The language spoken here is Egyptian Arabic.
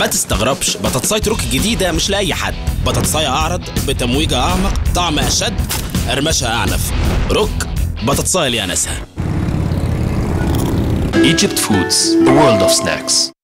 ما تستغربش بطاطساية روك الجديدة مش لأي حد بطاطساية أعرض بتمويجة أعمق طعم أشد قرمشة أعنف روك بطاطساية ليها ناسها Egypt Foods, the world of snacks.